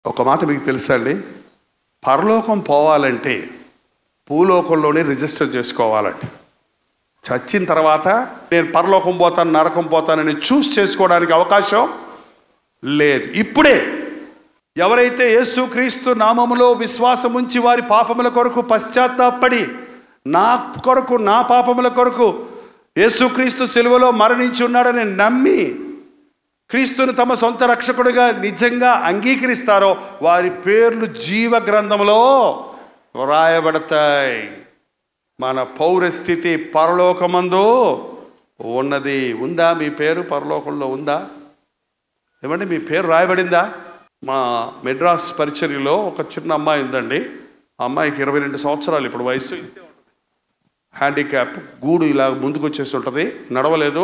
ఒక మాట మీకు తెలుసా అండి పరలోకం పోవాలంటే భూలోకంలోనే రిజిస్టర్ చేసుకోవాలండి చచ్చిన తర్వాత నేను పరలోకం పోతాను నరకం పోతానని చూస్ చేసుకోవడానికి అవకాశం లేదు ఇప్పుడే ఎవరైతే యేసుక్రీస్తు నామములో విశ్వాసం ఉంచి వారి పాపముల కొరకు పశ్చాత్తాపడి నా కొరకు నా పాపముల కొరకు యేసుక్రీస్తు సెలువలో మరణించి ఉన్నాడని నమ్మి క్రీస్తును తమ సొంత రక్షకుడిగా నిజంగా అంగీకరిస్తారో వారి పేర్లు జీవ గ్రంథంలో వ్రాయబడతాయి మన పౌరస్థితి పరలోకమందు ఉన్నది ఉందా మీ పేరు పరలోకంలో ఉందా ఏమంటే మీ పేరు రాయబడిందా మా మెడ్రాస్ పరిచర్యలో ఒక చిన్న అమ్మాయి ఉందండి ఆ అమ్మాయికి ఇరవై రెండు సంవత్సరాలు ఇప్పుడు వయసు హ్యాండిక్యాప్ గూడు ఇలా ముందుకు వచ్చేసి ఉంటుంది నడవలేదు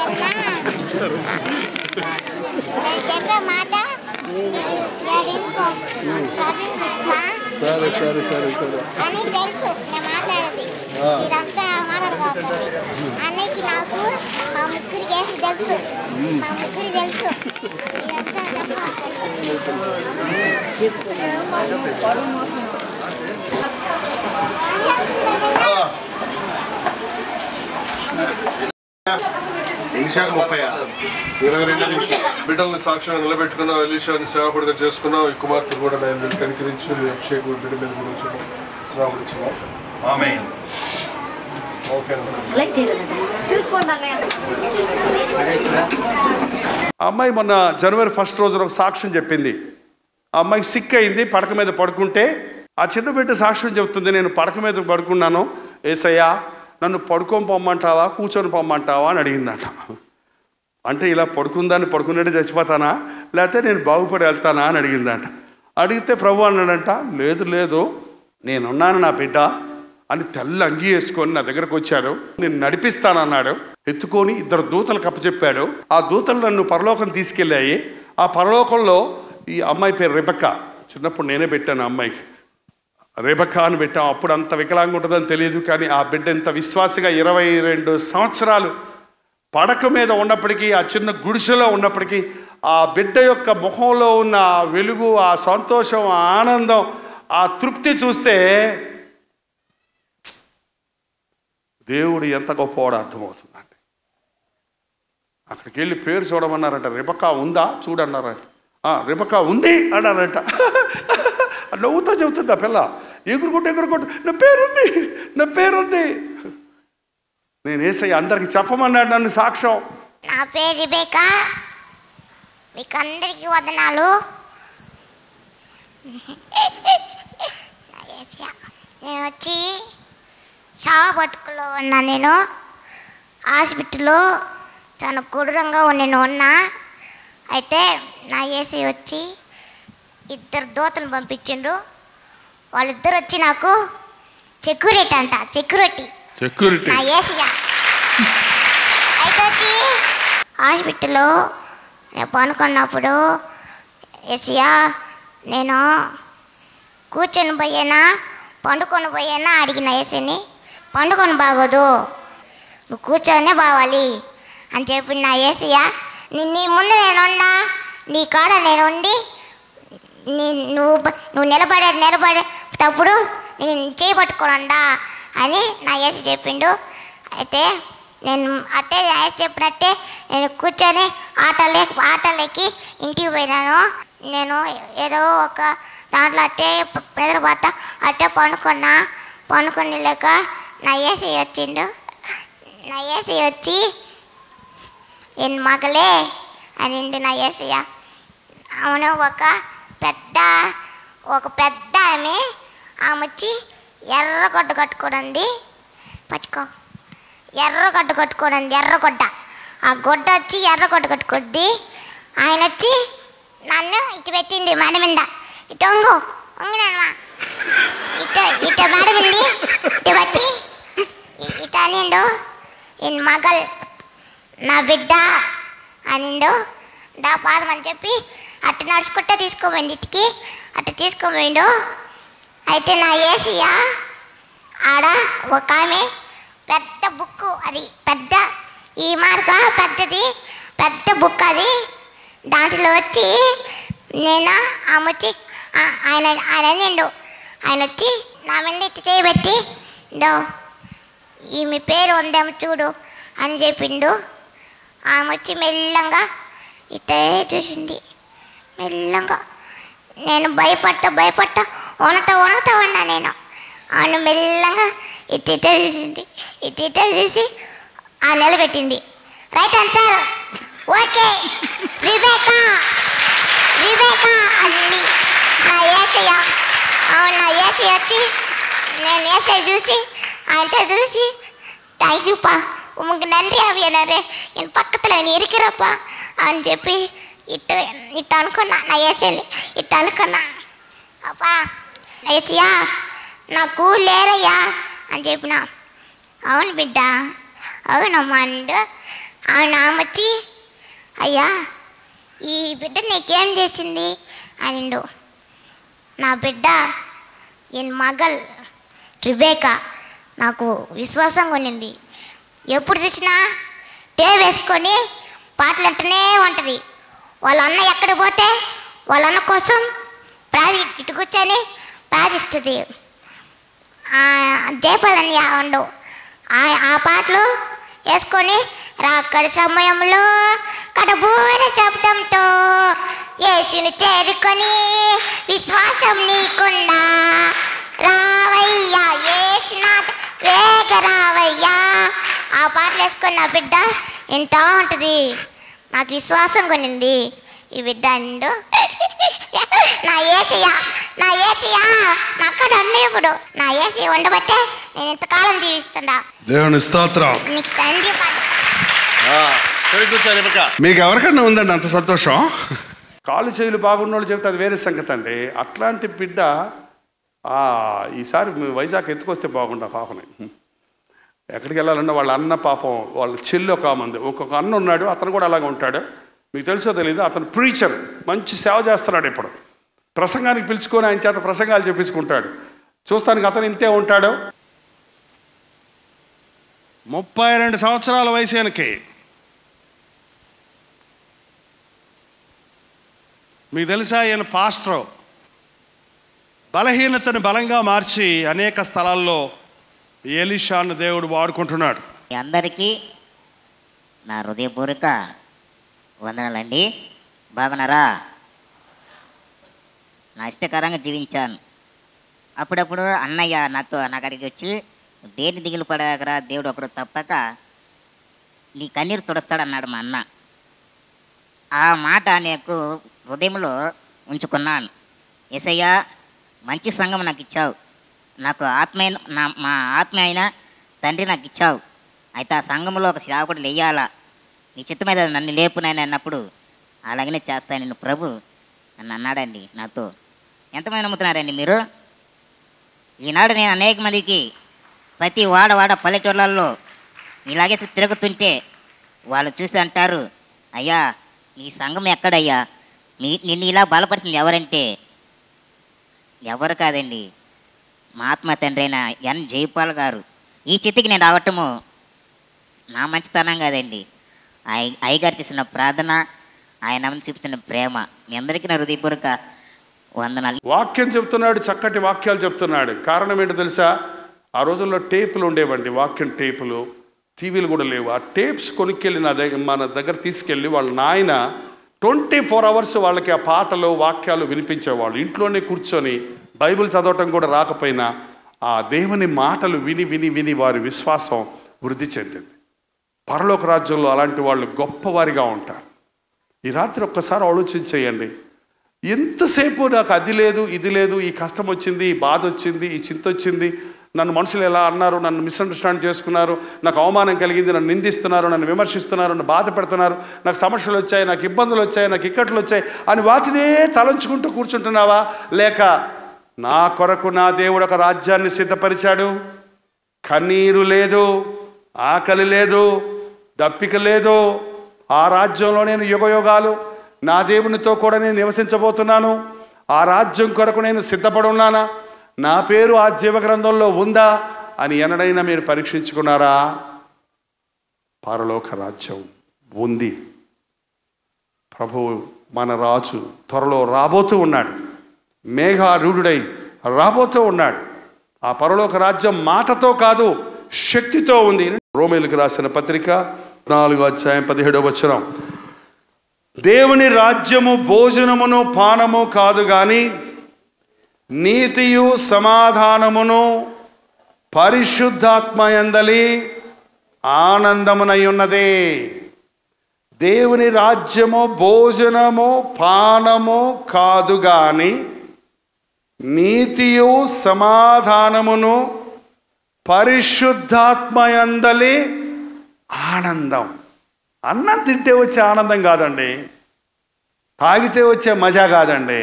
నేను చెప్పే మాట గ్రహించు. గ్రహించుతా సరే సరే సరే సరే అని తెలుసు నేను మాట్లాడేది ఇదంతా మాట్లాడకపోతే అన్నయ్యకి నాకు మా ముగ్గురు చేసి తెలుసు మా ముగ్గురు తెలుసు ఇదంతా ఎలిషాకు ముప్పై ఇరవై రెండు బిడ్డల్ని సాక్ష్యంగా నిలబెట్టుకున్నావు ఎలిషాని సేవకుడిగా చేసుకున్నావు ఈ కుమార్తె కూడా నేను కనికరించి అభిషేక్ బిడ్డ మీద కూడా ఉంచున్నావు సేవకుడిచ్చున్నావు ఓకే చూసుకోండి అన్నయ్య ఆ అమ్మాయి మొన్న జనవరి ఫస్ట్ రోజున ఒక సాక్ష్యం చెప్పింది ఆ అమ్మాయి సిక్ అయింది పడక మీద పడుకుంటే ఆ చిన్న బిడ్డ సాక్ష్యం చెప్తుంది నేను పడక మీద పడుకున్నాను ఏసయ్యా నన్ను పడుకొని పొమ్మంటావా కూర్చొని పొమ్మంటావా అని అడిగిందట అంటే ఇలా పడుకుందాన్ని పడుకున్నట్టు చచ్చిపోతానా లేకపోతే నేను బాగుపడి వెళ్తానా అని అడిగిందట అడిగితే ప్రభు అన్నాడంట లేదు లేదు నేనున్నాను నా బిడ్డ అని తెల్ల అంగి వేసుకొని నా దగ్గరకు వచ్చాడు నేను నడిపిస్తానన్నాడు ఎత్తుకొని ఇద్దరు దూతలకు అప్పచెప్పాడు ఆ దూతలు నన్ను పరలోకం తీసుకెళ్ళాయి ఆ పరలోకంలో ఈ అమ్మాయి పేరు రెబక్క చిన్నప్పుడు నేనే పెట్టాను ఆ అమ్మాయికి రేబక్క అని పెట్టాం అప్పుడు అంత వికలాంగా ఉంటుందని తెలియదు కానీ ఆ బిడ్డ ఇంత విశ్వాసగా ఇరవై రెండు సంవత్సరాలు పడక మీద ఉన్నప్పటికీ ఆ చిన్న గుడిసెలో ఉన్నప్పటికీ ఆ బిడ్డ యొక్క ముఖంలో ఉన్న ఆ వెలుగు ఆ సంతోషం ఆ ఆనందం ఆ తృప్తి చూస్తే దేవుడు ఎంత గొప్పవాడో అర్థమవుతుందండి అక్కడికి వెళ్ళి పేరు చూడమన్నారంట రిబకా ఉందా చూడన్నారంట "ఆ, రిబకా ఉంది అన్నారంట నవ్వుతో చెబుతుంది ఆ పిల్ల ఎగురుకుంటూ ఎగురుకుంటూ నా పేరుంది నా పేరుంది నేను ఏసై అందరికి చెప్పమన్నాడు నన్ను సాక్ష్యం నా పేరు రిబేకా మీకు అందరికీ వదనాలు నా యేసయ్య. నేను వచ్చి చావ బతుకులో ఉన్నా నేను హాస్పిటల్లో చాలా కొడూరంగా నేను ఉన్నా అయితే నా ఏసీ వచ్చి ఇద్దరు దోతలు పంపించిండు వాళ్ళిద్దరు వచ్చి నాకు సెక్యూరిటీ అంట సెక్యూరిటీ సెక్యూరిటీ నా ఏసయ్య అయితే వచ్చి హాస్పిటల్లో నేను పనుకున్నప్పుడు ఏసయ్యా నేను కూర్చొని పోయానా పండుకొని పోయానా అడిగిన ఏసీని పండుకొని బాగోదు నువ్వు కూర్చొనే బావాలి అని చెప్పి నా ఏసయ్య నీ నీ ముందు నేను ఉన్నా నీ కాడ నేను ఉండి నీ నువ్వు బ- నువ్వు నిలబడే నిలబడేటప్పుడు నేను చేయి పట్టుకోనండా అని నా యేసు చెప్పిండు అయితే నేను అట్టే నా యేసు చెప్పినట్టే నేను కూర్చొని ఆటలే ఆటలెక్కి ఇంటికి పోయినాను నేను ఏదో ఒక దాంట్లో అట్టే ప- నిద్రపోతా అట్టే పండుకున్నా పండుకొని లేక నా ఏసీ వచ్చిండు నా ఏసీ వచ్చి ఎన్ మగలే అనిండు నా ఏసయ్య అవును ఒక పెద్ద ఒక పెద్ద ఆమె ఆమె వచ్చి ఎర్రగొడ్డ కట్టుకోనండి పట్టుకో ఎర్రగొడ్డ కట్టుకోనండి ఎర్రగొడ్డ ఆ గొడ్డ వచ్చి ఎర్రగొడ్డ కట్టుకొద్ది ఆయన వచ్చి నన్ను ఇటు పెట్టింది మేడ మీద ఇటు ఒంగు ఒంగునమ్మా ఇట ఇట మేడ ఉంది ఇటు బట్టి ఇ- ఇట అనిండు ఇన్ మగల్ నా బిడ్డ అనిండు దా పాదమని చెప్పి అట్ట నడుచుకుంటే తీసుకోపోయింది ఇటుకి అట్ట తీసుకోపోయిండు అయితే నా ఏసయ్య ఆడ ఒక ఆమె పెద్ద బుక్ అది పెద్ద ఈ మార్గ పెద్దది పెద్ద బుక్ అది దాంట్లో వచ్చి నేను ఆమె వచ్చి ఆ- ఆయన ఆయన నిండు ఆయన వచ్చి నా మీద ఇటు చేయబెట్టి దో ఈమె పేరు ఉందేమో చూడు అని చెప్పిండు ఆమె వచ్చి మెల్లంగా ఇటే చూసింది మెల్లంగా నేను భయపట్ట భయపట్ట వనత వనత ఉన్నా నేను ఆమె మెల్లంగా ఇటు ఇటే చూసింది ఇటు ఇటే చూసి ఆ నిలబెట్టింది right answer okay Viveka Viveka అంది నా ఏసయ్య అవును నా ఏసయ్య వచ్చి నేను ఏసయ్య చూసి ఆయనతో చూసి థ్యాంక్ యూ పా உமக்கு நன்றி ஆவியானரே என் பக்கத்தில் நீ இருக்கிறப்பா అని చెప్పి ఇట్ట ఇట్ట అనుకున్నా నా ఏసీని ఇట్ట అనుకున్నా అప్పా ఏసయ్యా నాకు లేరయ్యా అని చెప్పిన అవును బిడ్డ అవునమ్మా అండు అవును ఆమె వచ్చి అయ్యా ఈ బిడ్డ నీకేం చేసింది అనిండు నా బిడ్డ ఎన్ మగల్ రిబేకా నాకు విశ్వాసం కొనింది ఎప్పుడు చూసినా టే వేసుకొని పాటలు అంటూనే ఉంటుంది వాళ్ళ అన్న ఎక్కడ పోతే వాళ్ళ అన్న కోసం ప్రాది ఇటు కూర్చొని ప్రార్థిస్తుంది జయపాలని ఉండు ఆ- ఆ పాటలు వేసుకొని రాక్కడి సమయంలో కడబూర శబ్దంతో యేసుని చేరుకొని విశ్వాసం నీకుండా రావయ్యా యేసునాథ్ వేగ రావయ్యా ఆ పాటలు వేసుకొని నా బిడ్డ వింటా ఉంటుంది నాకు విశ్వాసం కొనింది ఈ బిడ్డ అండు నా ఏసయ్య నా ఏసయ్య నా అక్కడ ఉండే ఇప్పుడు నా ఏసీ ఉండబట్టే నేను ఇంతకాలం జీవిస్తుండా దేవుని స్తోత్రం నీకు తండ్రి పా- కూర్చో రిబకా మీకు ఎవరికన్నా ఉందండి అంత సంతోషం కాలు చేతులు బాగున్నోళ్ళు చెప్తే అది వేరే సంగతి అండి అట్లాంటి బిడ్డ ఆ, ఈసారి మీ వైజాగ్ ఎత్తుకొస్తే బాగుండా పాపని ఎక్కడికి వెళ్ళాలన్నా వాళ్ళ అన్న పాపం వాళ్ళ చెల్లి ఒక ఆమె ఉంది ఒక్కొక్క అన్న ఉన్నాడు అతను కూడా అలాగే ఉంటాడు మీకు తెలుసో తెలియదు అతను ప్రీచర్ మంచి సేవ చేస్తున్నాడు ఇప్పుడు ప్రసంగానికి పిలుచుకొని ఆయన చేత ప్రసంగాలు చెప్పించుకుంటాడు చూస్తానికి అతను ఇంతే ఉంటాడు ముప్పై రెండు సంవత్సరాల వయసు ఆయనకి మీకు తెలుసా ఈయన పాస్టర్ బలహీనతను బలంగా మార్చి అనేక స్థలాల్లో ఎలిషాను దేవుడు వాడుకుంటున్నాడు మీ అందరికీ నా హృదయపూర్వక వందనాలండి బాగున్నారా నా ఇష్టకరంగా జీవించాను అప్పుడప్పుడు అన్నయ్య నాతో నా కాడికి వచ్చి దేని దిగులు పడకరా దేవుడు ఒకడు తప్పక నీ కన్నీరు తుడుస్తాడన్నాడు మా అన్న ఆ మాట నాకు హృదయంలో ఉంచుకున్నాను ఎసయ్య మంచి సంఘం నాకు ఇచ్చావు నాకు ఆత్మైన నా మా ఆత్మ అయిన తండ్రి నాకు ఇచ్చావు అయితే ఆ సంఘంలో ఒక సేవకుడు లేయాలా నీ చిత్త మీద నన్ను లేపునని అన్నప్పుడు అలాగనే చేస్తాను నేను ప్రభు నన్ను అన్నాడండి నాతో ఎంతమంది నమ్ముతున్నారండి మీరు ఈనాడు నేను అనేక మందికి ప్రతి వాడ వాడ పల్లెటూళ్ళల్లో ఇలాగే తిరుగుతుంటే వాళ్ళు చూసి అంటారు అయ్యా నీ సంఘం ఎక్కడయ్యా నీ నిన్ను ఇలా బలపరిచింది ఎవరంటే ఎవరు కాదండి మహాత్మా తండ్రి అయిన ఎన్ జైపాల్ గారు ఈ చిత్తికి నేను రావటము నా మంచితనం కాదండి అయ్య అయ్యగారు చేసిన ప్రార్థన ఆయన చూపించిన ప్రేమ మీ అందరికీ నా హృదయపూర్వక వందనాలు వాక్యం చెప్తున్నాడు చక్కటి వాక్యాలు చెప్తున్నాడు కారణం ఏంటో తెలుసా ఆ రోజుల్లో టేపులు ఉండేవండి వాక్యం టేపులు టీవీలు కూడా లేవు ఆ టేప్స్ కొనుక్కెళ్ళి నా దగ్గర మన దగ్గర తీసుకెళ్ళి వాళ్ళ నాయన ట్వంటీ ఫోర్ అవర్స్ వాళ్ళకి ఆ పాటలు వాక్యాలు వినిపించేవాళ్ళు ఇంట్లోనే కూర్చొని బైబిల్ చదవటం కూడా రాకపోయినా ఆ దేవుని మాటలు విని విని విని వారి విశ్వాసం వృద్ధి చెందింది పరలోక రాజ్యంలో అలాంటి వాళ్ళు గొప్పవారిగా ఉంటారు ఈ రాత్రి ఒక్కసారి ఆలోచించేయండి ఎంతసేపు నాకు అది లేదు ఇది లేదు ఈ కష్టం వచ్చింది ఈ బాధ వచ్చింది ఈ చింత వచ్చింది నన్ను మనుషులు ఎలా అన్నారు నన్ను మిస్అండర్స్టాండ్ చేసుకున్నారు నాకు అవమానం కలిగింది నన్ను నిందిస్తున్నారు నన్ను విమర్శిస్తున్నారు నన్ను బాధ పెడుతున్నారు నాకు సమస్యలు వచ్చాయి నాకు ఇబ్బందులు వచ్చాయి నాకు ఇక్కట్లు వచ్చాయి అని వాటినే తలంచుకుంటూ కూర్చుంటున్నావా లేక నా కొరకు నా దేవుడు ఒక రాజ్యాన్ని సిద్ధపరిచాడు కన్నీరు లేదు ఆకలి లేదు దప్పిక లేదు ఆ రాజ్యంలో నేను యుగయుగాలు నా దేవునితో కూడా నేను నివసించబోతున్నాను ఆ రాజ్యం కొరకు నేను సిద్ధపడి ఉన్నానా నా పేరు ఆ జీవ గ్రంథంలో ఉందా అని ఎన్నడైనా మీరు పరీక్షించుకున్నారా పరలోక రాజ్యం ఉంది ప్రభువు మన రాజు త్వరలో రాబోతూ ఉన్నాడు మేఘారూఢుడై రాబోతూ ఉన్నాడు ఆ పరలోక రాజ్యం మాటతో కాదు శక్తితో ఉంది రోమేలకు రాసిన పత్రిక నాలుగో అధ్యాయం పదిహేడో వచనం దేవుని రాజ్యము భోజనమును పానము కాదు గాని నీతియు సమాధానమును పరిశుద్ధాత్మయందలి ఆనందమునై ఉన్నదే దేవుని రాజ్యము భోజనము పానము కాదు గాని నీతియు సమాధానమును పరిశుద్ధాత్మయందలి ఆనందం అన్నం తింటే వచ్చే ఆనందం కాదండి తాగితే వచ్చే మజా కాదండి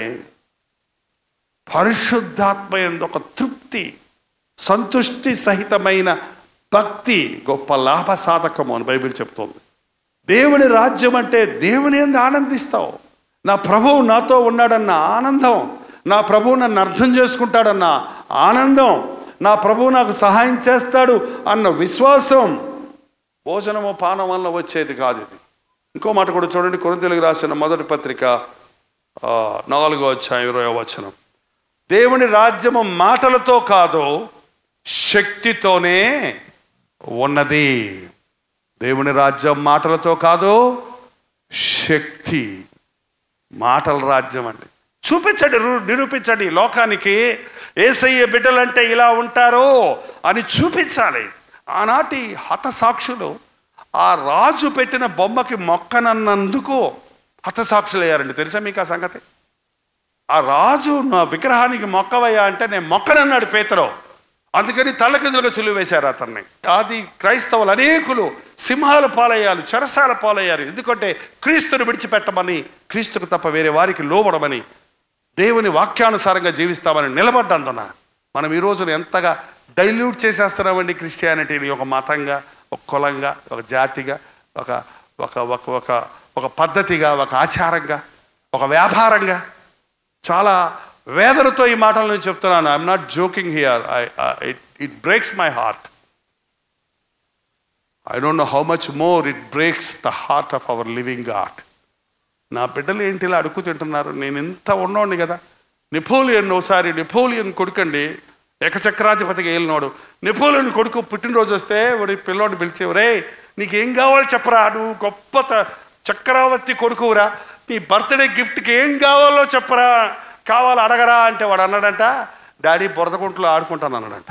పరిశుద్ధాత్మ ఎందు ఒక తృప్తి సంతుష్టి సహితమైన భక్తి గొప్ప లాభ సాధకము అని బైబిల్ చెప్తోంది దేవుని రాజ్యం అంటే దేవుని ఎందు ఆనందిస్తావు నా ప్రభువు నాతో ఉన్నాడన్న ఆనందం నా ప్రభువు నన్ను అర్థం చేసుకుంటాడన్న ఆనందం నా ప్రభువు నాకు సహాయం చేస్తాడు అన్న విశ్వాసం భోజనము పానం వల్ల వచ్చేది కాదు ఇది ఇంకో మాట కూడా చూడండి కొరింతలకు రాసిన మొదటి పత్రిక ఆ, నాలుగో అధ్యాయం ఇరవై వచనం దేవుని రాజ్యము మాటలతో కాదు శక్తితోనే ఉన్నది దేవుని రాజ్యం మాటలతో కాదు శక్తి మాటల రాజ్యం అండి చూపించండి రు- నిరూపించండి లోకానికి ఏసయ్య బిడ్డలంటే ఇలా ఉంటారో అని చూపించాలి ఆనాటి హతసాక్షులు ఆ రాజు పెట్టిన బొమ్మకి మొక్కనన్నందుకు హతసాక్షులు అయ్యారండి తెలుసా మీకు ఆ సంగతి ఆ రాజు నా విగ్రహానికి మొక్కవయ్యా అంటే నేను మొక్కనన్నాడు పేతరో అందుకని తలకిందులుగా సులువు వేశారు అతన్ని ఆది క్రైస్తవులు అనేకులు సింహాల పాలయ్యారు చెరసాల పాలయ్యారు ఎందుకంటే క్రీస్తుని విడిచిపెట్టమని క్రీస్తుకు తప్ప వేరే వారికి లోబడమని దేవుని వాక్యానుసారంగా జీవిస్తామని నిలబడ్డందున మనం ఈ రోజున ఎంతగా డైల్యూట్ చేసేస్తున్నామండి క్రిస్టియానిటీని ఒక మతంగా ఒక కులంగా ఒక జాతిగా ఒక ఒక ఒక ఒక ఒక పద్ధతిగా ఒక ఆచారంగా ఒక వ్యాపారంగా చాలా వేదనతో ఈ మాటలు నేను చెప్తున్నాను I'm not joking here I it it breaks my heart I don't know how much more it breaks the heart of our living God నా బిడ్డలు ఏంటి ఇలా అడుగు తింటున్నారు నేను ఇంత ఉన్నోడిని కదా నెపోలియన్ ఒకసారి నెపోలియన్ కొడుకండి ఏకచక్రాధిపతిగా ఏలినోడు నెపోలియన్ కొడుకు పుట్టినరోజు వస్తే వాడి పిల్లోడిని పిలిచి రే నీకేం కావాలో చెప్పరా నువ్వు గొప్ప త- చక్రవర్తి కొడుకురా నీ బర్త్డే గిఫ్ట్కి ఏం కావాలో చెప్పరా కావాలో అడగరా అంటే వాడు అన్నాడంట డాడీ బురదకుంట్లో ఆడుకుంటాను అన్నాడంట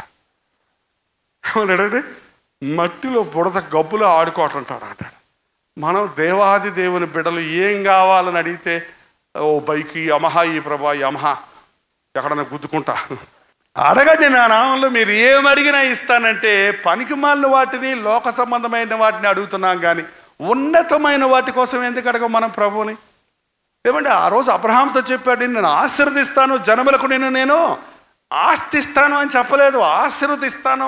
ఏమన్నాడంటే మట్టిలో బురద గబ్బులో ఆడుకోవటంటాడు అంటాడు మనం దేవాది దేవుని బిడ్డలు ఏం కావాలని అడిగితే ఓ బైక్ యమహా ఈ ప్రభా యమహా ఎక్కడన్నా గుద్దుకుంటా అడగండి నా నామంలో మీరు ఏం అడిగినా ఇస్తానంటే పనికి మాలిన వాటిని లోక సంబంధమైన వాటిని అడుగుతున్నాం కానీ ఉన్నతమైన వాటి కోసం ఎందుకు అడగం మనం ప్రభువుని ఏమంటే ఆ రోజు అబ్రహాంతో చెప్పాడు నేను ఆశీర్వదిస్తాను జనములకు నేను నేను ఆస్తిస్తాను అని చెప్పలేదు ఆశీర్వదిస్తాను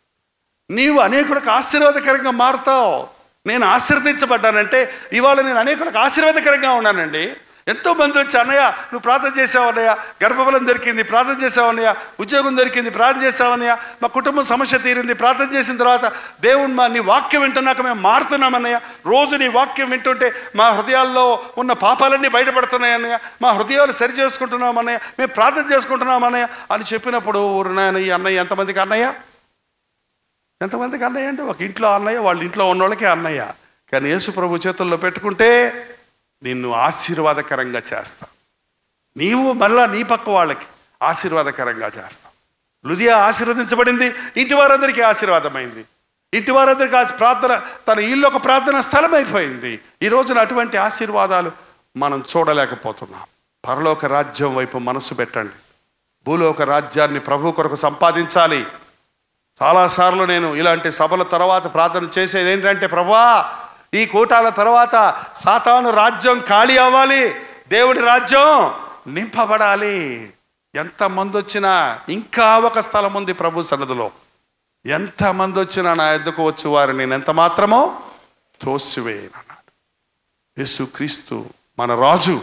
నీవు అనేకులకు ఆశీర్వాదకరంగా మారుతావు నేను ఆశీర్వదించబడ్డానంటే ఇవాళ నేను అనేకులకు ఆశీర్వాదకరంగా ఉన్నానండి ఎంతో మంది వచ్చి అన్నయ్య నువ్వు ప్రార్థన చేసావు అన్నయ్య గర్భఫలం దొరికింది ప్రార్థన చేసావు అన్నయ్య ఉద్యోగం దొరికింది ప్రార్థన చేసావు అన్నయ్య మా కుటుంబం సమస్య తీరింది ప్రార్థన చేసిన తర్వాత దేవుడు మా నీ వాక్యం వింటున్నాక మేము మారుతున్నామన్నయ్య రోజు నీ వాక్యం వింటుంటే మా హృదయాల్లో ఉన్న పాపాలన్నీ బయటపడుతున్నాయి అన్నయ్య మా హృదయాలు సరి చేసుకుంటున్నాం అన్నయ్య మేము ప్రార్థన చేసుకుంటున్నాం అన్నయ్య అని చెప్పినప్పుడు ఊరు నాయన ఈ అన్నయ్య ఎంతమందికి అన్నయ్య ఎంతమందికి అన్నయ్య అంటే ఒక ఇంట్లో అన్నయ్య వాళ్ళ ఇంట్లో ఉన్న వాళ్ళకి అన్నయ్య కానీ యేసు ప్రభు చేతుల్లో పెట్టుకుంటే నిన్ను ఆశీర్వాదకరంగా చేస్తా నీవు మళ్ళా నీ పక్క వాళ్ళకి ఆశీర్వాదకరంగా చేస్తావు లుదియా ఆశీర్వదించబడింది ఇంటి వారందరికీ ఆశీర్వాదమైంది ఇంటి వారందరికీ ఆశ- ప్రార్థన తన ఇల్లు ఒక ప్రార్థన స్థలం అయిపోయింది ఈ రోజున అటువంటి ఆశీర్వాదాలు మనం చూడలేకపోతున్నాం పరలోక రాజ్యం వైపు మనసు పెట్టండి భూలోక రాజ్యాన్ని ప్రభు కొరకు సంపాదించాలి చాలాసార్లు నేను ఇలాంటి సభల తర్వాత ప్రార్థన చేసేది ఏంటంటే ప్రభా ఈ కూటాల తర్వాత సాతాను రాజ్యం ఖాళీ అవ్వాలి దేవుడి రాజ్యం నింపబడాలి ఎంతమంది వచ్చినా ఇంకా ఒక స్థలం ఉంది ప్రభు సన్నదిలో ఎంతమంది వచ్చినా నా ఎద్దుకు వచ్చి వారిని నేను ఎంత మాత్రమో తోసివేయనన్నాడు యేసు క్రీస్తు మన రాజు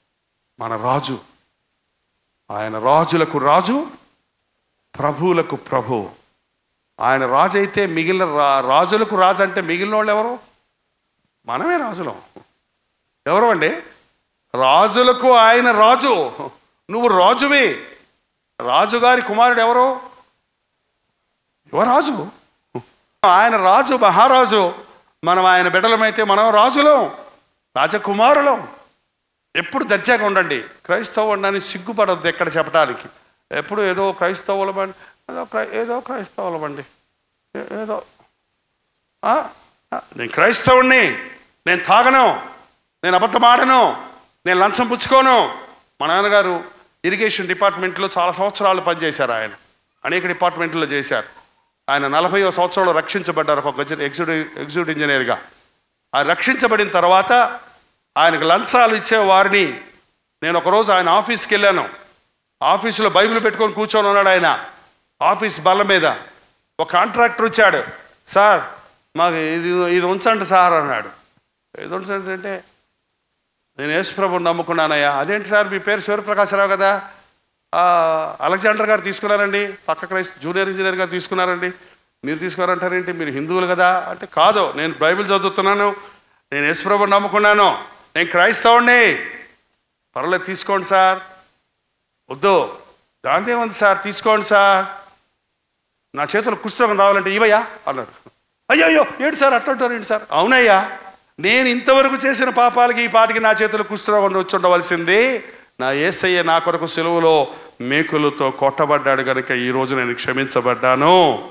మన రాజు ఆయన రాజులకు రాజు ప్రభువులకు ప్రభు ఆయన రాజు అయితే మిగిలిన రా రాజులకు రాజు అంటే మిగిలిన వాళ్ళు ఎవరు మనమే రాజులం ఎవరు అండి రాజులకు ఆయన రాజు నువ్వు రాజువే రాజుగారి కుమారుడు ఎవరు యువరాజు ఆయన రాజు మహారాజు మనం ఆయన బిడ్డలమైతే మనం రాజులం రాజకుమారులం ఎప్పుడు దర్జాగా ఉండండి క్రైస్తవ ఉండని సిగ్గుపడద్దు ఎక్కడ చెప్పడానికి ఎప్పుడు ఏదో క్రైస్తవులమండి ఏదో క్రై ఏదో క్రైస్తవులమండి ఏ- ఏదో ఆ? ఆ, నేను క్రైస్తవుణ్ణి నేను తాగను నేను అబద్ధం ఆడను నేను లంచం పుచ్చుకోను మా నాన్నగారు ఇరిగేషన్ డిపార్ట్మెంట్లో చాలా సంవత్సరాలు పనిచేశారు ఆయన అనేక డిపార్ట్మెంట్లో చేశారు ఆయన నలభైవ సంవత్సరంలో రక్షించబడ్డారు ఒక ఎగ్జిక్యూటివ్ ఎగ్జిక్యూటివ్ ఇంజనీర్గా ఆయన రక్షించబడిన తర్వాత ఆయనకు లంచాలు ఇచ్చే వారిని నేను ఒకరోజు ఆయన ఆఫీస్కి వెళ్ళాను ఆఫీసులో బైబిల్ పెట్టుకొని కూర్చొని ఉన్నాడు ఆయన ఆఫీస్ బల్ల మీద ఒక కాంట్రాక్టర్ వచ్చాడు సార్ మాకు ఇది ఇది ఉంచండి సార్ అన్నాడు ఇది ఉంచండి అంటే నేను యేసుప్రభుని నమ్ముకున్నానయ్యా అదేంటి సార్ మీ పేరు శివప్రకాశరావు కదా ఆ, అలెగ్జాండర్ గారు తీసుకున్నారండి పక్క క్రైస్త జూనియర్ ఇంజనీర్ గారు తీసుకున్నారండి మీరు తీసుకున్నారంటారేంటి మీరు హిందువులు కదా అంటే కాదు నేను బైబిల్ చదువుతున్నాను నేను యేసుప్రభుని నమ్ముకున్నాను నేను క్రైస్తవుణ్ణి పర్లేదు తీసుకోండి సార్ వద్దు దాంతో ఏముంది సార్ తీసుకోండి సార్ నా చేతులు కుష్ఠరోగం రావాలంటే ఇవయ్యా అన్నాడు అయ్యో అయ్యో ఏంటి సార్ అట్లంటారు ఏంటి సార్ అవునయ్యా నేను ఇంతవరకు చేసిన పాపాలకి ఈ పాటికి నా చేతులు కుష్ఠరోగం వచ్చి ఉండవలసింది నా ఏసయ్య నా కొరకు సెలవులో మేకులతో కొట్టబడ్డాడు కనుక ఈ రోజు నేను క్షమించబడ్డాను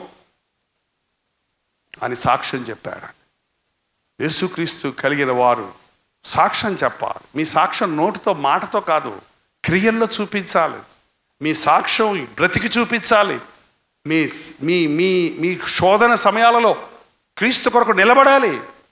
అని సాక్ష్యం చెప్పాడు యేసుక్రీస్తు కలిగిన వారు సాక్ష్యం చెప్పాలి మీ సాక్ష్యం నోటితో మాటతో కాదు క్రియల్లో చూపించాలి మీ సాక్ష్యం బ్రతికి చూపించాలి మీ మీ మీ మీ శోధన సమయాలలో క్రీస్తు కొరకు నిలబడాలి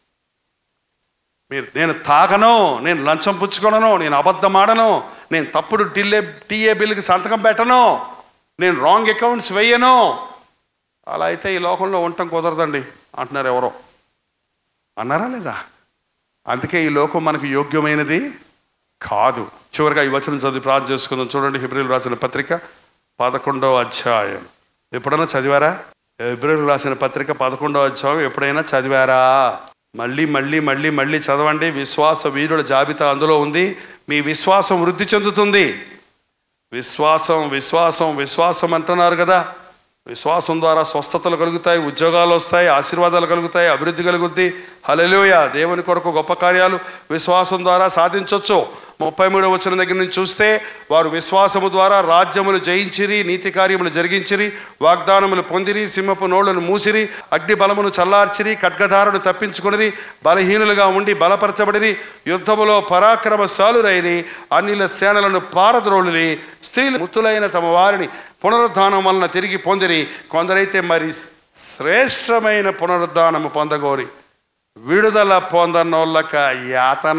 మీరు నేను తాగను నేను లంచం పుచ్చుకొనను నేను అబద్ధం ఆడను నేను తప్పుడు టిల్లే టీఏ బిల్లుకి సంతకం పెట్టను నేను రాంగ్ అకౌంట్స్ వేయను అలా అయితే ఈ లోకంలో ఉండటం కుదరదండి అంటున్నారు ఎవరో అన్నారా లేదా అందుకే ఈ లోకం మనకు యోగ్యమైనది కాదు చివరిగా ఈ వచనం చదివి ప్రార్థన చేసుకుందాం చూడండి హిబ్రిల్ రాసిన పత్రిక పదకొండవ అధ్యాయం ఎప్పుడైనా చదివారా హిబ్రిల్ రాసిన పత్రిక పదకొండవ అధ్యాయం ఎప్పుడైనా చదివారా మళ్ళీ మళ్ళీ మళ్ళీ మళ్ళీ చదవండి విశ్వాస వీరుల జాబితా అందులో ఉంది మీ విశ్వాసం వృద్ధి చెందుతుంది విశ్వాసం విశ్వాసం విశ్వాసం అంటున్నారు కదా విశ్వాసం ద్వారా స్వస్థతలు కలుగుతాయి ఉద్యోగాలు వస్తాయి ఆశీర్వాదాలు కలుగుతాయి అభివృద్ధి కలుగుద్ది హలెలుయ దేవుని కొరకు గొప్ప కార్యాలు విశ్వాసం ద్వారా సాధించవచ్చు ముప్పై మూడవ వచ్చిన దగ్గర నుంచి చూస్తే వారు విశ్వాసము ద్వారా రాజ్యములు జయించిరి నీతి కార్యములు జరిగించిరి వాగ్దానములు పొందిరి సింహపు నోళ్లను మూసిరి అగ్ని బలమును చల్లార్చిరి ఖడ్గధారను తప్పించుకొనిరి బలహీనులుగా ఉండి బలపరచబడిరి యుద్ధములో పరాక్రమశాలురైని అన్నిల సేనలను పారద్రోళుని స్త్రీలు ముత్తులైన తమ వారిని పునరుద్ధానం వలన తిరిగి పొందిరి కొందరైతే మరి శ్రేష్టమైన పునరుద్ధానము పొందగోరి విడుదల పొందనోళ్ళక యాతన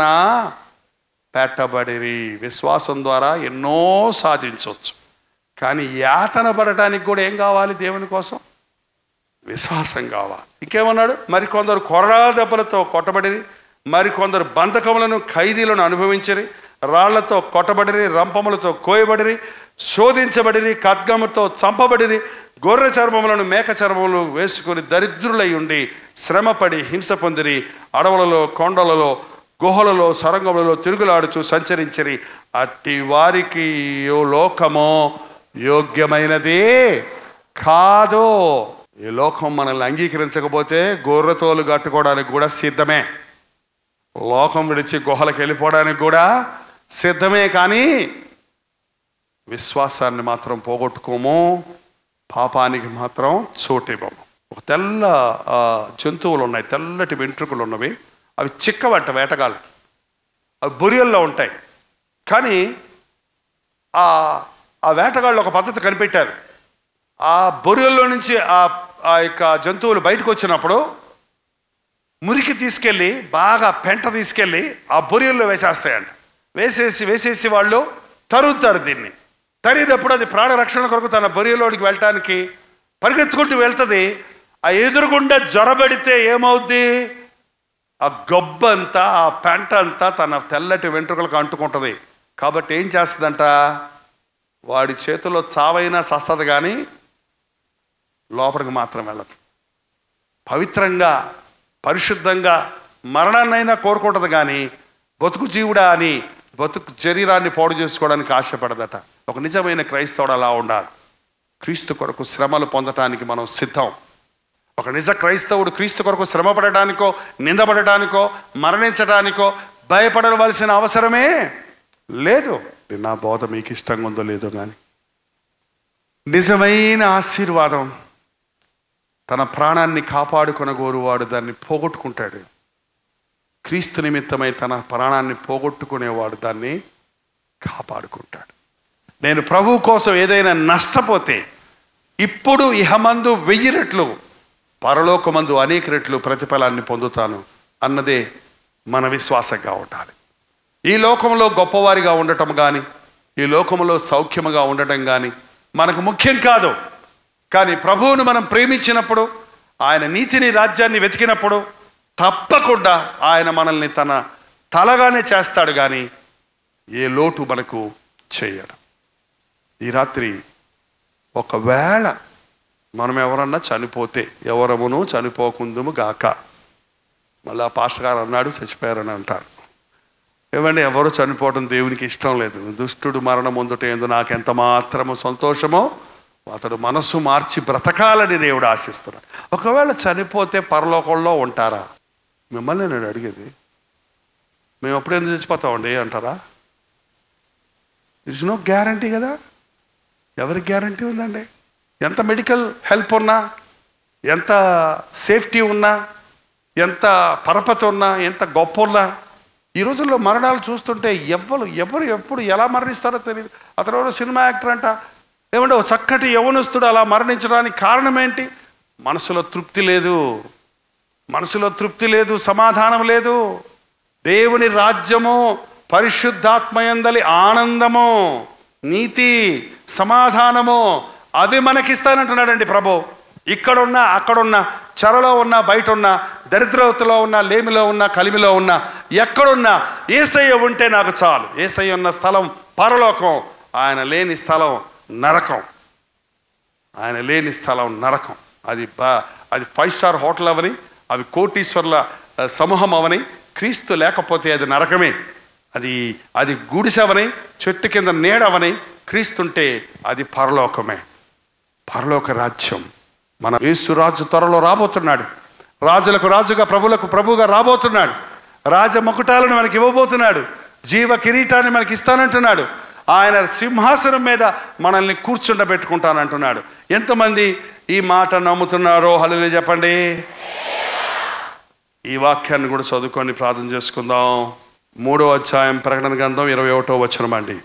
పెట్టబడిరి విశ్వాసం ద్వారా ఎన్నో సాధించవచ్చు కానీ యాతన పడటానికి కూడా ఏం కావాలి దేవుని కోసం విశ్వాసం కావాలి ఇంకేమన్నాడు మరికొందరు కొరడా దెబ్బలతో కొట్టబడిరి మరికొందరు బంధకములను ఖైదీలను అనుభవించరి రాళ్లతో కొట్టబడిరి రంపములతో కోయబడిరి శోధించబడిరి ఖడ్గముతో చంపబడిరి గొర్రె చర్మములను మేక చర్మములు వేసుకుని దరిద్రులై ఉండి శ్రమపడి హింస పొందిరి అడవులలో కొండలలో గుహలలో సొరంగములలో తిరుగులాడుచు సంచరించిరి అట్టి వారికి యో లోకమో యోగ్యమైనది కాదు ఈ లోకం మనల్ని అంగీకరించకపోతే గొర్రెతోలు కట్టుకోవడానికి కూడా సిద్ధమే లోకం విడిచి గుహలకు వెళ్ళిపోవడానికి కూడా సిద్ధమే కానీ విశ్వాసాన్ని మాత్రం పోగొట్టుకోము పాపానికి మాత్రం చోటివ్వము ఒక తెల్ల ఆ, జంతువులు ఉన్నాయి తెల్లటి వెంట్రుకలు ఉన్నవి అవి చిక్కవంట వేటగాళ్ళకి అవి బొరియల్లో ఉంటాయి కానీ ఆ ఆ వేటగాళ్ళు ఒక పద్ధతి కనిపెట్టారు ఆ బొరియల్లో నుంచి ఆ ఆ యొక్క జంతువులు బయటకు వచ్చినప్పుడు మురికి తీసుకెళ్ళి బాగా పెంట తీసుకెళ్ళి ఆ బొరియల్లో వేసేస్తాయంట వేసేసి వేసేసి వాళ్ళు తరుగుతారు దీన్ని తరిగినప్పుడు అది ప్రాణరక్షణ కొరకు తన బొరియలోనికి వెళ్ళటానికి పరిగెత్తుకుంటూ వెళ్తుంది ఆ ఎదురుగుండా జ్వరబడితే ఏమవుద్ది ఆ గొబ్బంతా ఆ పెంట అంతా తన తెల్లటి వెంట్రుకలకు అంటుకుంటుంది కాబట్టి ఏం చేస్తుందంట వాడి చేతిలో చావైనా సస్తది కానీ లోపలికి మాత్రం వెళ్ళదు పవిత్రంగా పరిశుద్ధంగా మరణాన్నైనా కోరుకుంటుంది కానీ బతుకు జీవుడా అని బతుకు శరీరాన్ని పాడు చేసుకోవడానికి ఆశపడదట ఒక నిజమైన క్రైస్తవుడు అలా ఉండాలి క్రీస్తు కొరకు శ్రమలు పొందటానికి మనం సిద్ధం ఒక నిజ క్రైస్తవుడు క్రీస్తు కొరకు శ్రమ పడటానికో నిందపడటానికో మరణించడానికో భయపడవలసిన అవసరమే లేదు నా బోధ మీకు ఇష్టంగా ఉందో లేదో కానీ నిజమైన ఆశీర్వాదం తన ప్రాణాన్ని కాపాడుకొనగోరువాడు దాన్ని పోగొట్టుకుంటాడు క్రీస్తు నిమిత్తమై తన ప్రాణాన్ని పోగొట్టుకునేవాడు దాన్ని కాపాడుకుంటాడు నేను ప్రభు కోసం ఏదైనా నష్టపోతే ఇప్పుడు ఇహమందు వెయ్యి రెట్లు పరలోకమందు అనేక రెట్లు ప్రతిఫలాన్ని పొందుతాను అన్నదే మన విశ్వాసంగా ఉండాలి ఈ లోకంలో గొప్పవారిగా ఉండటం కానీ ఈ లోకంలో సౌఖ్యముగా ఉండటం కానీ మనకు ముఖ్యం కాదు కానీ ప్రభువును మనం ప్రేమించినప్పుడు ఆయన నీతిని రాజ్యాన్ని వెతికినప్పుడు తప్పకుండా ఆయన మనల్ని తన తలగానే చేస్తాడు కానీ ఏ లోటు మనకు చేయడు ఈ రాత్రి ఒకవేళ మనం ఎవరన్నా చనిపోతే ఎవరమును చనిపోకుందుము గాక మళ్ళీ ఆ పాస్టర్ గారు అన్నాడు చచ్చిపోయారని అంటారు ఏమండి ఎవరు చనిపోవడం దేవునికి ఇష్టం లేదు దుష్టుడు మరణం పొందుట ఏందో నాకు ఎంత మాత్రము సంతోషమో అతడు మనసు మార్చి బ్రతకాలని దేవుడు ఆశిస్తున్నాడు ఒకవేళ చనిపోతే పరలోకంలో ఉంటారా మిమ్మల్ని నేను అడిగేది మేము అప్పుడు ఎందుకు చచ్చిపోతామండి అంటారా ఇట్స్ నో గ్యారంటీ కదా ఎవరికి గ్యారంటీ ఉందండి ఎంత మెడికల్ హెల్ప్ ఉన్నా ఎంత సేఫ్టీ ఉన్నా ఎంత పరపతి ఉన్నా ఎంత గొప్ప ఉన్నా ఈ రోజుల్లో మరణాలు చూస్తుంటే ఎవ్వరు ఎవరు ఎప్పుడు ఎలా మరణిస్తారో తెలియదు అతను ఎవరో సినిమా యాక్టర్ అంట ఏమంటే ఓ చక్కటి యవనస్తుడు అలా మరణించడానికి కారణం ఏంటి మనసులో తృప్తి లేదు మనసులో తృప్తి లేదు సమాధానం లేదు దేవుని రాజ్యము పరిశుద్ధాత్మయందలి ఆనందము నీతి సమాధానము అవి మనకిస్తానంటున్నాడండి ప్రభు ఇక్కడున్నా అక్కడున్నా చెరలో ఉన్నా బయట ఉన్నా దరిద్రవతలో ఉన్నా లేమిలో ఉన్నా కలిమిలో ఉన్నా ఎక్కడున్నా ఏసయ్య ఉంటే నాకు చాలు ఏసయ్య ఉన్న స్థలం పరలోకం ఆయన లేని స్థలం నరకం ఆయన లేని స్థలం నరకం అది బా అది ఫైవ్ స్టార్ హోటల్ అవని అవి కోటీశ్వర్ల ఆ, సమూహం అవని క్రీస్తు లేకపోతే అది నరకమే అది అది గుడిసెవని చెట్టు కింద నీడవని క్రీస్తుంటే అది పరలోకమే పరలోక రాజ్యం మన యేసు రాజు త్వరలో రాబోతున్నాడు రాజులకు రాజుగా ప్రభులకు ప్రభుగా రాబోతున్నాడు రాజ ముకుటాలను మనకి ఇవ్వబోతున్నాడు జీవ కిరీటాన్ని మనకి ఇస్తానంటున్నాడు ఆయన సింహాసనం మీద మనల్ని కూర్చుండబెట్టుకుంటానంటున్నాడు ఎంతమంది ఈ మాట నమ్ముతున్నారో హలో చెప్పండి ఈ వాక్యాన్ని కూడా చదువుకొని ప్రార్థన చేసుకుందాం మూడో అధ్యాయం ప్రకటన గ్రంథం ఇరవై ఒకటో వచనం అండి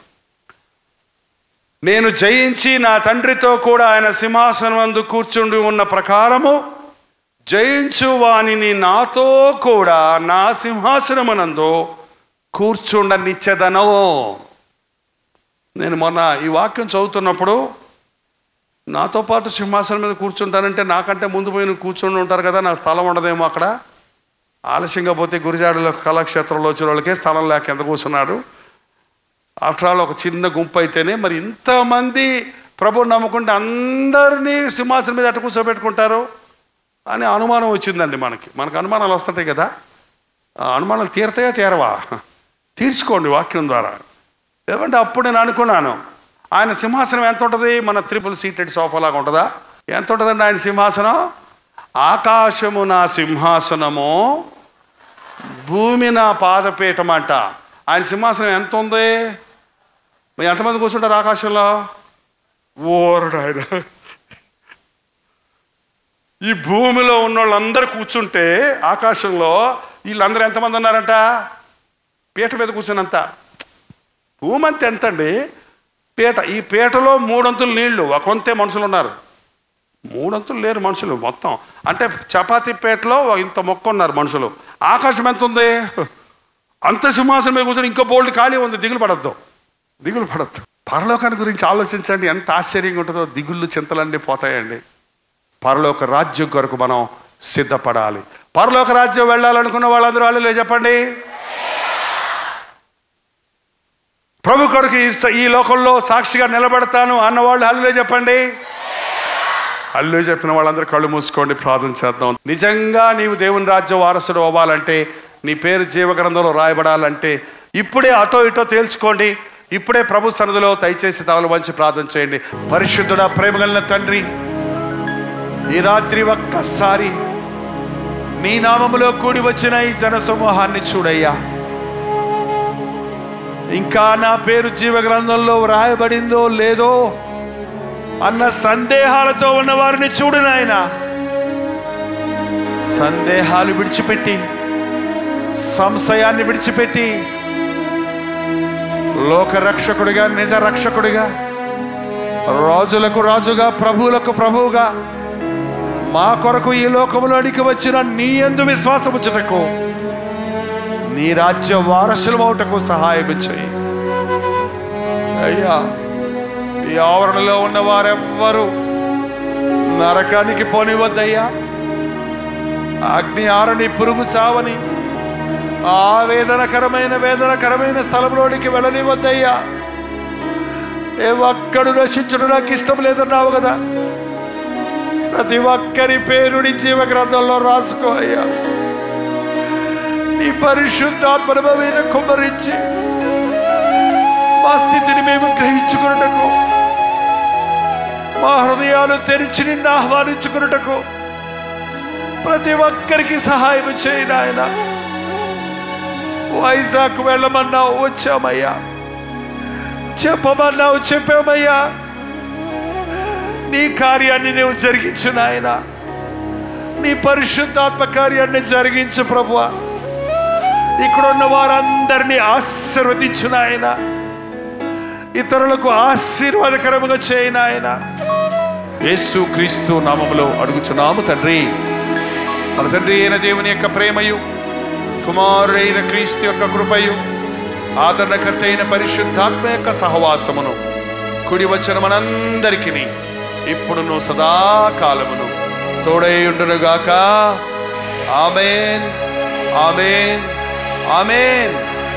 నేను జయించి నా తండ్రితో కూడా ఆయన సింహాసనం అందు కూర్చుండి ఉన్న ప్రకారము జయించు వానిని నాతో కూడా నా సింహాసనమునందు కూర్చుండనిచ్చేదనో నేను మొన్న ఈ వాక్యం చదువుతున్నప్పుడు నాతో పాటు సింహాసనం మీద కూర్చుంటానంటే నాకంటే ముందు పోయి కూర్చుని ఉంటారు కదా నాకు స్థలం ఉండదేమో అక్కడ ఆలస్యంగా పోతే గురిజాడులో కళాక్షేత్రంలో వచ్చిన వాళ్ళకే స్థలం లేక ఎంత కూర్చున్నారు ఆఫ్టర్ ఆల్ ఒక చిన్న గుంపు అయితేనే మరి ఇంతమంది ప్రభు నమ్ముకుంటే అందరినీ సింహాసనం మీద అట్ట కూర్చోబెట్టుకుంటారు అని అనుమానం వచ్చిందండి మనకి మనకు అనుమానాలు వస్తుంటాయి కదా ఆ అనుమానాలు తీరతాయా తీరవా తీర్చుకోండి వాక్యం ద్వారా ఏమంటే అప్పుడు నేను అనుకున్నాను ఆయన సింహాసనం ఎంత ఉంటుంది మన త్రిపుల్ సీటెడ్ సోఫా లాగా ఉంటుందా ఎంత ఉంటుందండి ఆయన సింహాసనం ఆకాశము నా సింహాసనము భూమి నా పాదపీఠం అంట ఆయన సింహాసనం ఎంత ఉంది మరి ఎంతమంది కూర్చుంటారు ఆకాశంలో ఓరడు ఆయన ఈ భూమిలో ఉన్న వాళ్ళందరూ కూర్చుంటే ఆకాశంలో వీళ్ళందరూ ఎంతమంది ఉన్నారంట పీట మీద కూర్చున్నంత భూమి అంత ఎంత అండి పీట ఈ పీటలో మూడొంతులు నీళ్లు ఒక వంతే మనుషులు ఉన్నారు మూడొంతులు లేరు మనుషులు మొత్తం అంటే చపాతీ పీటలో ఒక ఇంత మొక్క ఉన్నారు మనుషులు ఆకాశం ఎంత ఉంది అంత సింహాసనం మీద కూర్చొని ఇంకో బోల్డ్ ఖాళీ ఉంది దిగులు పడద్దు దిగులు పడద్దు పరలోకాన్ని గురించి ఆలోచించండి ఎంత ఆశ్చర్యంగా ఉంటుందో దిగుళ్ళు చింతలన్నీ పోతాయండి పరలోక రాజ్యం కొరకు మనం సిద్ధపడాలి పరలోక రాజ్యం వెళ్ళాలనుకున్న వాళ్ళందరూ వాళ్ళు చెప్పండి ప్రభు కొరకు ఈ స- ఈ లోకంలో సాక్షిగా నిలబడతాను అన్నవాళ్ళు హల్లులే చెప్పండి హల్లు చెప్పిన వాళ్ళందరూ కళ్ళు మూసుకోండి ప్రార్థన చేద్దాం నిజంగా నీవు దేవుని రాజ్య వారసుడు అవ్వాలంటే నీ పేరు జీవగ్రంథంలో రాయబడాలంటే ఇప్పుడే అటో ఇటో తేల్చుకోండి ఇప్పుడే ప్రభు సన్నిధిలో దయచేసి తలలు వంచి ప్రార్థన చేయండి పరిశుద్ధుడ ప్రేమగలిగిన తండ్రి ఈ రాత్రి ఒక్కసారి నీ నామములో కూడి వచ్చిన ఈ జన సమూహాన్ని చూడయ్యా ఇంకా నా పేరు జీవ గ్రంథంలో వ్రాయబడిందో లేదో అన్న సందేహాలతో ఉన్న వారిని చూడు నాయన సందేహాలు విడిచిపెట్టి సంశయాన్ని విడిచిపెట్టి లోక రక్షకుడిగా నిజ రక్షకుడిగా రాజులకు రాజుగా ప్రభువులకు ప్రభువుగా మా కొరకు ఈ లోకములోనికి వచ్చిన నీ ఎందు విశ్వాసముచ్చుటకు నీ రాజ్య వారసులమవుటకు సహాయం చేయి అయ్యా ఈ ఆవరణలో ఉన్న వారెవ్వరూ నరకానికి పోనివద్దయ్యా అగ్ని ఆరని పురుగు చావని ఆ వేదనకరమైన వేదనకరమైన స్థలంలోనికి వెళ్ళనివద్దయ్యా ఏ ఒక్కడు నశించడం నాకు ఇష్టం లేదన్నావు కదా ప్రతి ఒక్కరి పేరుని జీవ గ్రంథంలో రాసుకో అయ్యా నీ పరిశుద్ధాత్మను మీద కుమ్మరించి మా స్థితిని మేము గ్రహించుకున్నటకు మా హృదయాలు తెరిచి నిన్ను ఆహ్వానించుకున్నటకు ప్రతి ఒక్కరికి సహాయం చేయి నాయన వైజాగ్ వెళ్ళమన్నావు వచ్చామయ్యా చెప్పమన్నావు చెప్పామయ్యా నీ కార్యాన్ని నువ్వు జరిగించు నాయన నీ పరిశుద్ధాత్మ కార్యాన్ని జరిగించు ప్రభువా ఇక్కడ ఉన్న వారందరినీ ఆశీర్వదించు నాయన ఇతరులకు ఆశీర్వాదకరముగా చేయి నాయన యేసు క్రీస్తు నామములో అడుగుచున్నాము తండ్రి మన తండ్రి అయిన దేవుని యొక్క ప్రేమయు కుమారుడైన క్రీస్తు యొక్క కృపయు ఆదరణకర్త అయిన పరిశుద్ధాత్మ యొక్క సహవాసమును కుడి వచ్చిన మనందరికీ ఇప్పుడును సదాకాలమును తోడైయుండునుగాక ఆమెన్ ఆమెన్ ఆమెన్